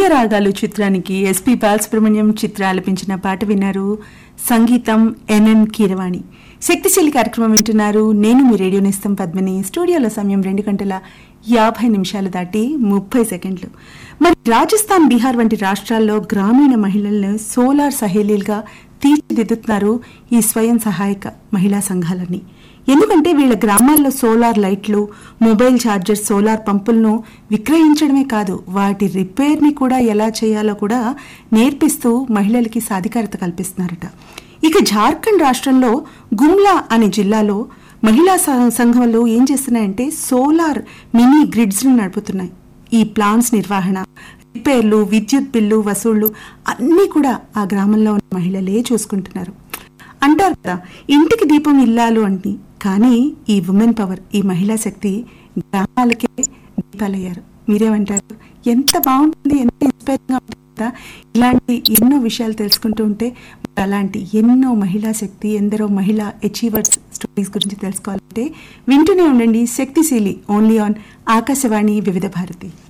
రాగాలు చిత్రానికి ఎస్పి బాలసుబ్రహ్మణ్యం చిత్ర ఆలపించిన పాట విన్నారు సంగీతం ఎన్ఎన్ కీరవాణి శక్తిశీలి కార్యక్రమం వింటున్నారు నేను మీ రేడియో నేస్తం పద్మిని స్టూడియోలో సమయం రెండు గంటల యాభై నిమిషాలు దాటి ముప్పై సెకండ్లు మరి రాజస్థాన్ బీహార్ వంటి రాష్ట్రాల్లో గ్రామీణ మహిళలను సోలార్ సహేలీలుగా తీర్చిదిద్దుతున్నారు ఈ స్వయం సహాయక మహిళా సంఘాలని ఎందుకంటే వీళ్ళ గ్రామాల్లో సోలార్ లైట్లు మొబైల్ ఛార్జర్ సోలార్ పంపులను విక్రయించడమే కాదు వాటి రిపేర్ ని కూడా ఎలా చేయాలో కూడా నేర్పిస్తూ మహిళలకి సాధికారత కల్పిస్తున్నారట ఇక జార్ఖండ్ రాష్ట్రంలో గుమ్లా అనే జిల్లాలో మహిళా స- సంఘాలు ఏం చేస్తున్నాయంటే సోలార్ మినీ గ్రిడ్స్ ను నడుపుతున్నాయి ఈ ప్లాన్స్ నిర్వహణ రిపేర్లు విద్యుత్ బిల్లు వసూళ్లు అన్నీ కూడా ఆ గ్రామంలో ఉన్న మహిళలే చూసుకుంటున్నారు అంటారు కదా ఇంటికి దీపం ఇల్లాలు అని కానీ ఈ ఉమెన్ పవర్ ఈ మహిళా శక్తి గ్రామాలకే దీపాలయ్యారు మీరేమంటారు ఎంత బాగుంటుంది ఎంత ఇన్స్పైరింగ్ గా ఉంటుంది కదా ఇలాంటి ఎన్నో విషయాలు తెలుసుకుంటూ ఉంటే మరి అలాంటి ఎన్నో మహిళా శక్తి ఎందరో మహిళా అచీవర్స్ స్టోరీస్ గురించి తెలుసుకోవాలంటే వింటూనే ఉండండి శక్తిశీలి ఓన్లీ ఆన్ ఆకాశవాణి వివిధ భారతి